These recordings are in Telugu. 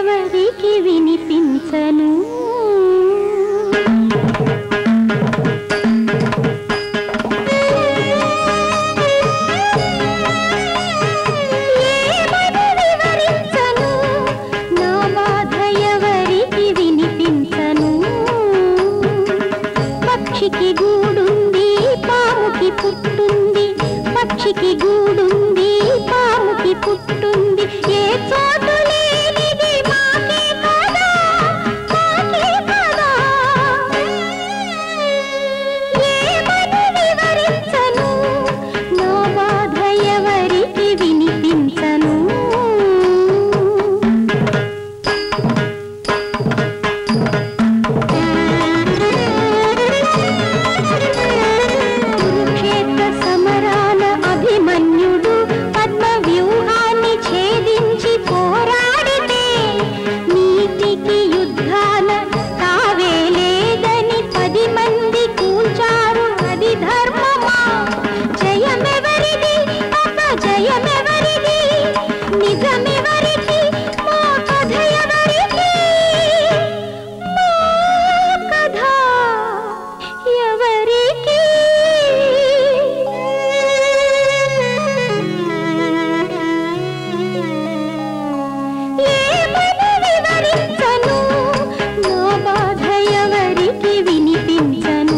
ఎవరికి వినిపించను ఏమని వివరించను నా బాధ ఎవరికి వినిపించను పక్షికి గూడుంది పాముకి పుట్టుంది పక్షికి గూడుంది పాముకి పుట్టుంది ఏ చోటు లేనిది మాకే కదా మాకే కదా ఏమని వివరించను నా బాధ ఎవరికి వినిపించను కురుక్షేత్ర సమరాన అభిమన్యుడు పద్మ వ్యూహాన్ని ఛేదించి పోరాడితే నీతికి యుద్ధాన తావే లేదని పది మంది కూల్చారు అది ధర్మమా జయమెవరిది అపజయమెవరిది నిజమెవరికి మా కథ ఎవరికి మా కథ ఎవరికి ఏమని వివరించను నా బాధ ఎవరికి వినిపించను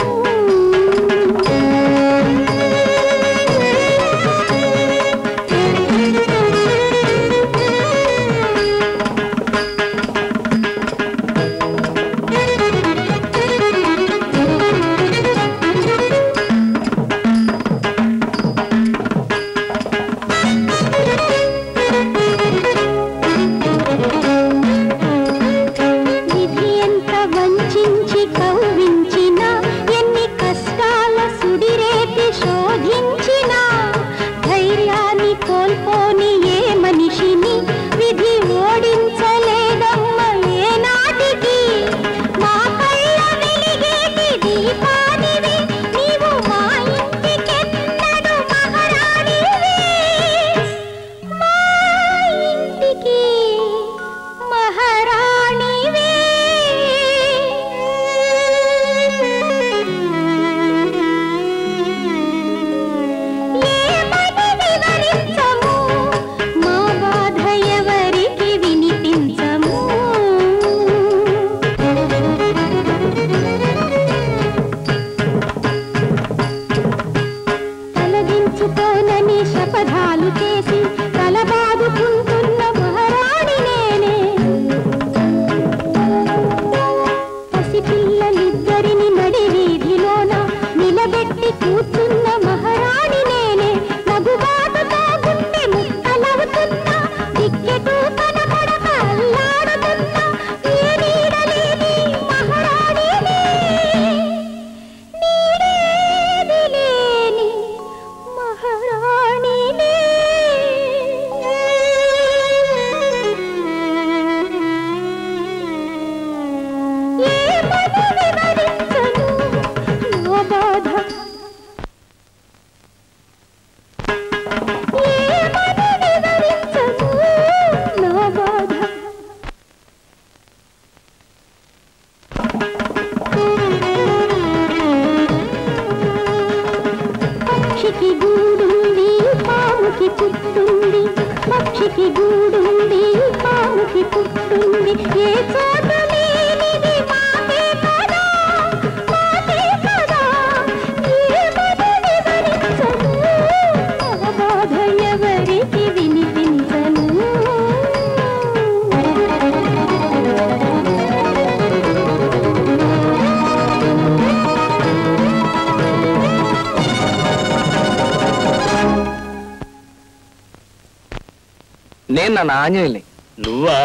విధి ఎంత వంచించి కవ్వించినా ఎన్ని కష్టాల సుడిరేపి శోధించినా ధైర్యాన్ని కోల్పోని ఏ మనిషిని విధి ఓడించలేదమ్మ ఏనాటికి మా కళ్ళ వెలిగేటి దీపానివి నీవు మా ఇంటికెన్నడు మహారాణివి మా ఇంటికి మహారాణివే ఏమని వివరించము మా బాధ ఎవరికి వినిపించము తలదించుకోనని శపథాలు చేసి తలబాదుకుంటున్న మహారాణి నేనే పసిపిల్లలిద్దరిని నడి వీధిలోన నిలబెట్టి కూర్చున్న మహారాణి నేనే నగుబాటుతో గుండె ముక్కలవుతున్నా దిక్కెటు కనపడక అల్లాడుతున్నా ఏ నీడలేని మహారాణినే నీడేది లేని మహారాణినే ఏమని వివరించను నా బాధ ఏమని వివరించను నా బాధ పక్షికి గూడుంది పాముకి పుట్టుంది పక్షికి గూడుంది పాముకి పుట్టుంది ఏ చోట లేనిది మాకే కదా మాకే కదా ఏమని వివరించను ఆ బాధ ఎవరికి వినిపించను నేను నా ఆంజనేయుల్ని నువ్వా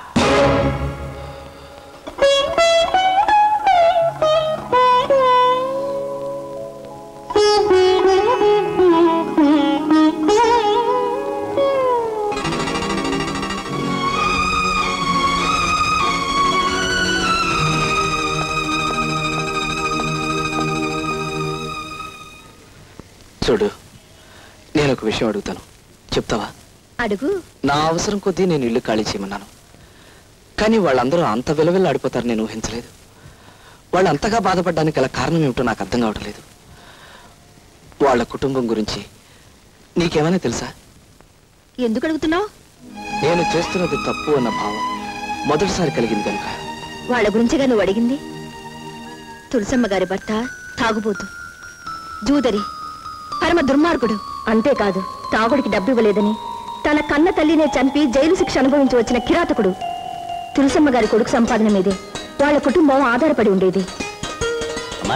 చూడు నేను ఒక విషయం అడుగుతాను చెప్తావా అడుగు నా అవసరం కొద్దీ నేను ఇల్లు ఖాళీ చేయమన్నాను కానీ వాళ్ళందరూ అంత విలువెల్లాడిపోతారు నేను ఊహించలేదు వాళ్ళు అంతగా బాధపడడానికి గల కారణం ఏమిటో నాకు అర్థం కావటం లేదు వాళ్ళ కుటుంబం గురించి నీకేమైనా తెలుసా ఎందుకు అడుగుతున్నావు నేను చేస్తున్నది తప్పు అన్న భావం మొదటిసారి కలిగింది కనుక వాళ్ళ గురించిగా నువ్వు అడిగింది తులసమ్మ గారి భర్త తాగుబోతు జూదరి పరమ దుర్మార్గుడు అంతేకాదు తాగుడికి డబ్బు ఇవ్వలేదని తన కన్న తల్లినే చంపి జైలు శిక్ష అనుభవించి వచ్చిన కిరాతకుడు తులసమ్మ గారి కొడుకు సంపాదన మీదే వాళ్ళ కుటుంబం ఆధారపడి ఉండేది అమ్మా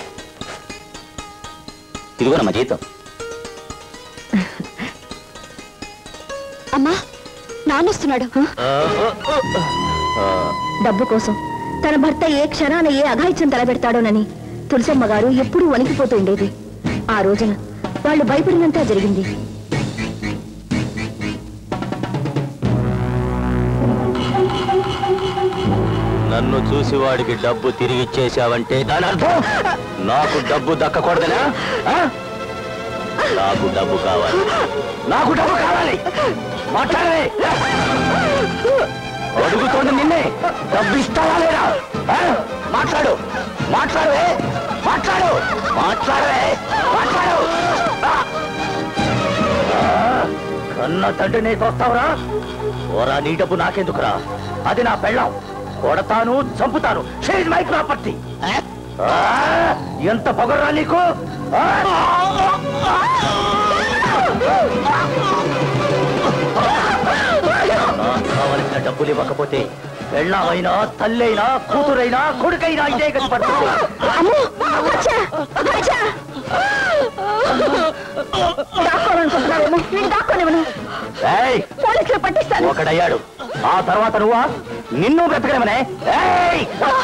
ఇదిగోనమ్మా జీతం అమ్మా నాన్నొస్తున్నాడు డబ్బు కోసం తన భర్త ఏ క్షణాన ఏ అఘాయిత్యం తలబెడతాడోనని తులసమ్మ గారు ఎప్పుడూ వణికిపోతూ ఉండేది ఆ రోజున వాళ్ళు భయపడినంతా జరిగింది నన్ను చూసి వాడికి డబ్బు తిరిగి ఇచ్చేశావంటే దాని అర్థం నాకు డబ్బు దక్కకూడదనా ఆ? నాకు డబ్బు కావాలి నాకు డబ్బు కావాలి మాట్లాడవే అడుగుతోంది నిన్నే డబ్బు ఇస్తావా లేదా ఆ? మాట్లాడు మాట్లాడవే మాట్లాడు మాట్లాడవే మాట్లాడు ఆ! ఆ! కన్న తండ్రి నీకు వస్తావురా ఓరా నీ డబ్బు నాకెందుకురా అది నా పెళ్ళం కొడతాను చంపుతాను షేజ్ మై ప్రాపర్టీ ఎంత పొగరా నీకు ఆ! నాకు కావలసిన డబ్బులు ఇవ్వకపోతే పెళ్ళమైనా తల్లైనా కూతురైనా కొడుకైనా ఇదే గతి పడుతుంది అమ్మో! అచ్చా! అచ్చా! దాక్కోవాలనుకుంటున్నావేమో? నేను దాక్కోనివ్వను. ఏయ్ పోలీసులు పట్టిస్తాను ఒకడయ్యాడు ఆ తర్వాత నువ్వా నిన్ను బ్రతకడమనే ఏయ్!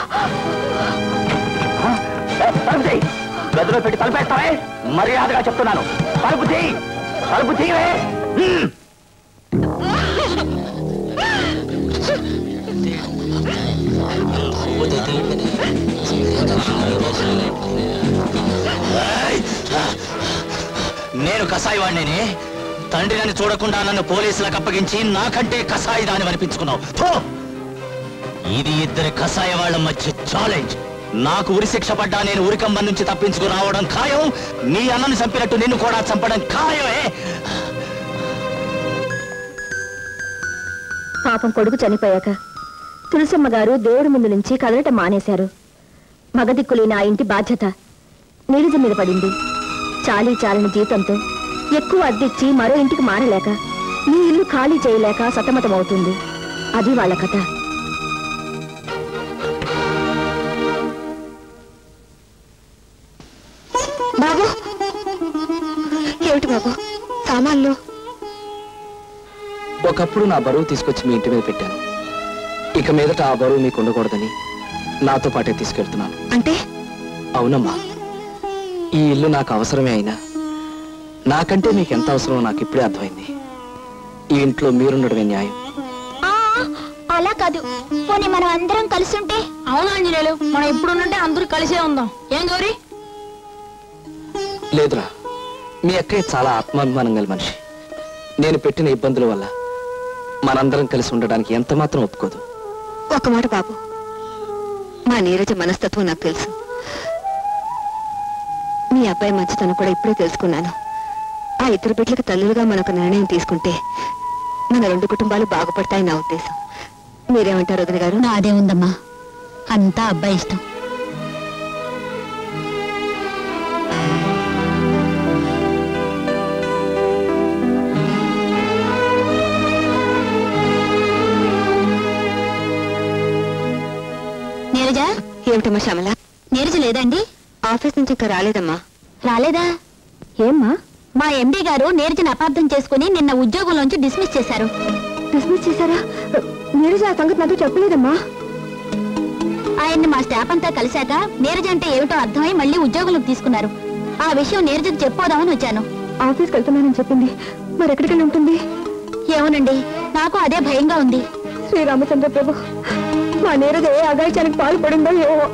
ఏ, తలుపు తీయ్. గదిలో పెట్టి తలుపేస్తావే మర్యాదగా చెప్తున్నాను తలుపు తీ తలుపు తీయవే హ్మ్. నేను కసాయి వాడిని తండ్రి నన్ను చూడకుండా నన్ను పోలీసులకు అప్పగించి నాకంటే కసాయి దాని అనిపించుకున్నావు థూ! ఇది ఇద్దరి కసాయ వాళ్ళ మధ్య ఛాలెంజ్ నాకు ఉరి శిక్ష పడ్డా నేను ఉరికంబం నుంచి తప్పించుకు రావడం ఖాయం నీ అన్నను చంపినట్టు నిన్ను కూడా చంపడం ఖాయమే పాపం కొడుకు చనిపోయాక తులసమ్మ గారు దేవుడి ముందు నుంచి కదలటం మానేశారు మగదిక్కులేని ఆ ఇంటి బాధ్యత నీలిజ మీద పడింది చాలీ చాలని జీతంతో ఎక్కువ అద్దెచ్చి మరో ఇంటికి మారలేక ఈ ఇల్లు ఖాళీ చేయలేక సతమతమవుతుంది అది వాళ్ళ కథ బాబు ఏమిటి బాబు సామాన్లు ఒకప్పుడు నా బరువు తీసుకొచ్చి మీ ఇంటి మీద పెట్టాను ఇక మీదట ఆ బరువు మీకు ఉండకూడదని నాతో పాటే తీసుకెళ్తున్నాను అంటే అవునమ్మా ఈ ఇల్లు నాకు అవసరమే అయినా నాకంటే మీకు ఎంత అవసరమో నాకు ఇప్పుడే అర్థమైంది ఈ ఇంట్లో మీరుండడమే న్యాయం అలా కాదు పోనీ మనం అందరం కలిసి ఉంటే అవును ఆంజనేయులు మనం ఇప్పుడున్నట్టే అందరూ కలిసే ఉందాం ఏం గౌరీ లేదురా మీ అక్కయ్య చాలా ఆత్మాభిమానం గల మనిషి నేను పెట్టిన ఇబ్బందుల వల్ల మనందరం కలిసి ఉండడానికి ఎంత మాత్రం ఒప్పుకోదు ఒక మాట బాబు మా నీరజ మనస్తత్వం నాకు తెలుసు మీ అబ్బాయి మంచితనం కూడా ఇప్పుడే తెలుసుకున్నాను ఆ ఇద్దరు బిడ్డలకు తల్లులుగా మనొక నిర్ణయం తీసుకుంటే మన రెండు కుటుంబాలు బాగుపడతాయి నా ఉద్దేశం మీరేమంటారు వదిన గారు నాదే ఉందమ్మా అంతా అబ్బాయి ఇష్టం నీరజ ఏమిటమ్మా శ్యామల నీరజ లేదండి ఆఫీస్ నుంచి ఇంకా రాలేదమ్మా రాలేదా ఏమ్మా మా ఎండి గారు నీరజను అపార్థం చేసుకుని నిన్న ఉద్యోగంలోంచి డిస్మిస్ చేశారు డిస్మిస్ చేశారా నీరజ ఆ సంగతి నాతో చెప్పలేదమ్మా ఆయన్ని మా స్టాఫ్ అంతా కలిశాక నీరజ అంటే ఏమిటో అర్థమై మళ్ళీ ఉద్యోగంలోకి తీసుకున్నారు ఆ విషయం నీరజకు చెప్పోదామని వచ్చాను ఆఫీస్కి వెళ్తున్నానని చెప్పింది మరి ఎక్కడికి ఉంటుంది ఏమోనండి నాకు అదే భయంగా ఉంది శ్రీరామచంద్ర ప్రభు మా నీరజ ఏ అగాయిచానికి పాల్పడిందో ఏమో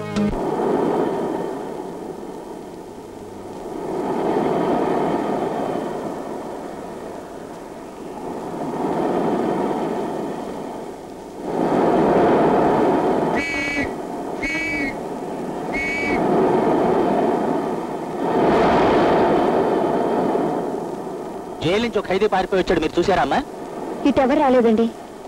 జైలు నుంచి ఒక ఖైదీ పారిపోయి వచ్చాడు మీరు చూసారా అమ్మా ఇటెవరు రాలేదండి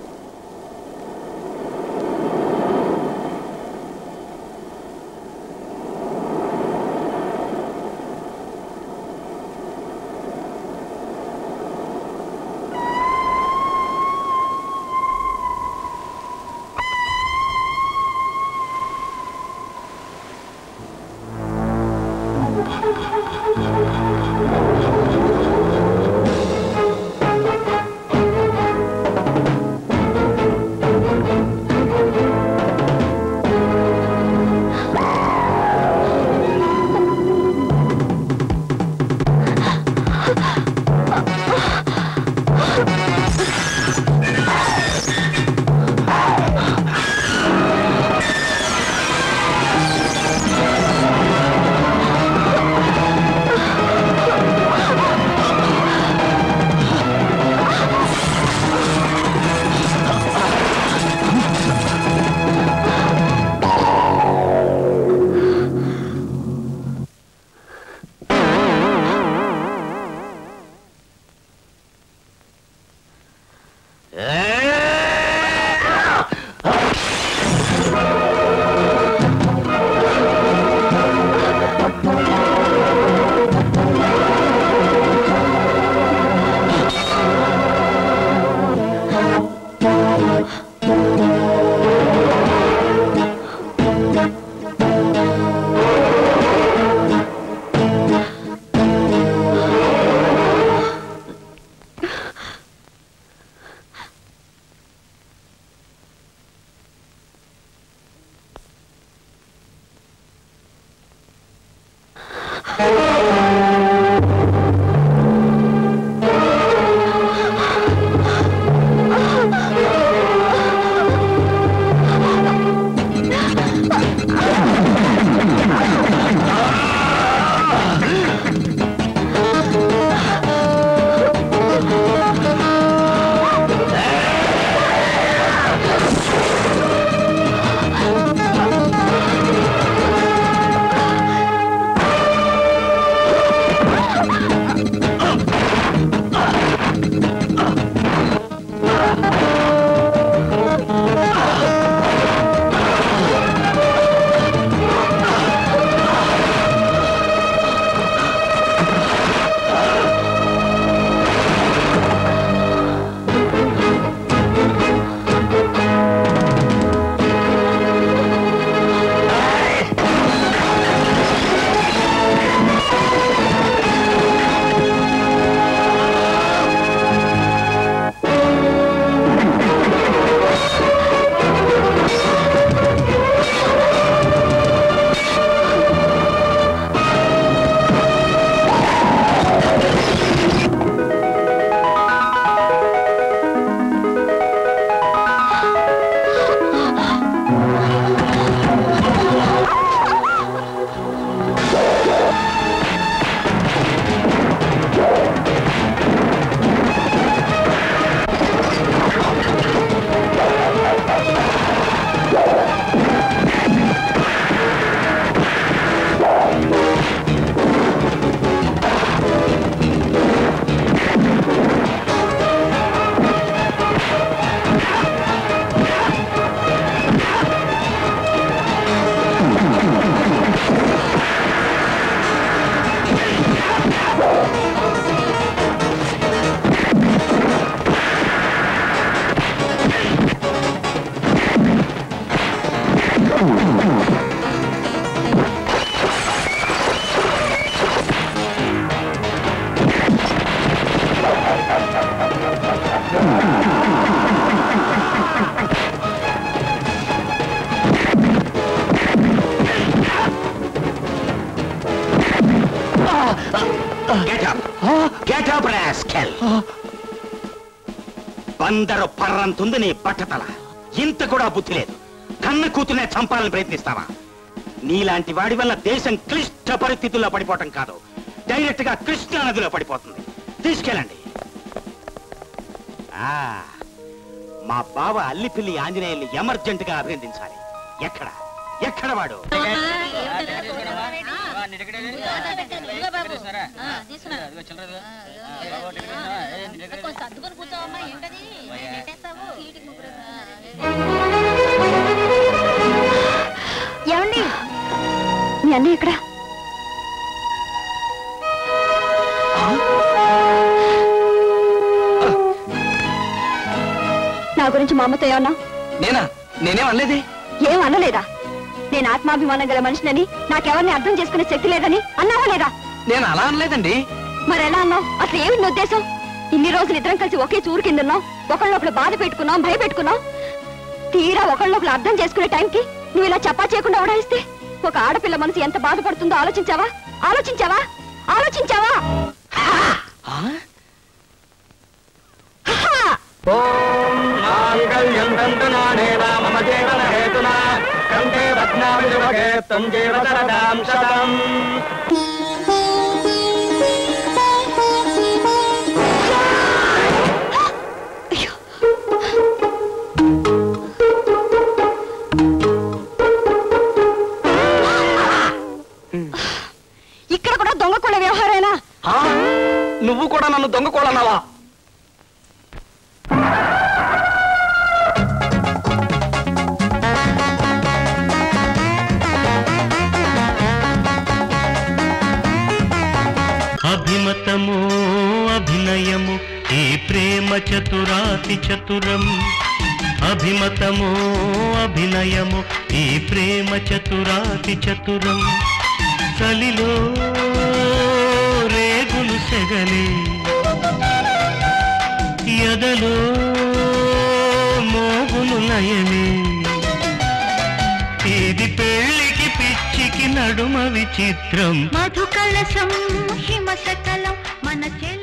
get up get up rascal బందరు పర్రంతుంది నీ బట్టతల ఇంత కూడా బుద్ధి లేదు కన్న కూతునే చంపాలని ప్రయత్నిస్తావా నీలాంటి వాడి వల్ల దేశం క్లిష్ట పరిస్థితుల్లో పడిపోవటం కాదు డైరెక్ట్ గా కృష్ణా నదిలో పడిపోతుంది తీసుకెళ్ళండి ఆ, మా బావ అల్లిపిల్లి ఆంజనేయుల్ని ఎమర్జెంట్ గా అభినందించాలి ఎక్కడ ఎక్కడ వాడు ఏమండి మీ అన్నయ్య ఎక్కడ నా గురించి మా అమ్మతో ఏమన్నా నేనా నేనేం అనలేదే ఏం అనలేదా నేను ఆత్మాభిమానం గల మనిషినని నాకెవరిని అర్థం చేసుకునే శక్తి లేదని అన్నావా లేదా నేను అలా అనలేదండి మరి ఎలా అన్నావు అసలు ఏమి నీ ఉద్దేశం ఇన్ని రోజులు ఇద్దరం కలిసి ఒకే చూరు కింద ఉన్నాం ఒకళ్ళొకళ్ళు బాధ పెట్టుకున్నాం భయపెట్టుకున్నాం తీరా ఒకళ్ళొకళ్ళు అర్థం చేసుకునే టైంకి నువ్వు ఇలా చెప్పా చేయకుండా ఉడాయిస్తే ఒక ఆడపిల్ల మనసు ఎంత బాధపడుతుందో ఆలోచించావా ఆలోచించావా ఆలోచించావా ఆ? హహా! మాంగళ్యం దంతనానేన మమ జీవన హేతునా కంఠే భగ్నావిజుభగే త్వం జీవ శరదాం శతం అయ్యో! ఇక్కడ కూడా దొంగ కూడా వ్యవహారేనా ఆ? నువ్వు కూడా నన్ను దొంగ కోడన్నావా అభిమతము అభినయము ఈ ప్రేమ చతురాతి చతురం అభిమతము అభినయము ఈ ప్రేమ చతురాతి చతురం చలిలో రేగులు సెగలే ఎదలో మోగులు నయమే ఇది పెళ్లికి పిచ్చికి నడుమ విచిత్రం మధుకలసం హిమ సకలం మన చెలి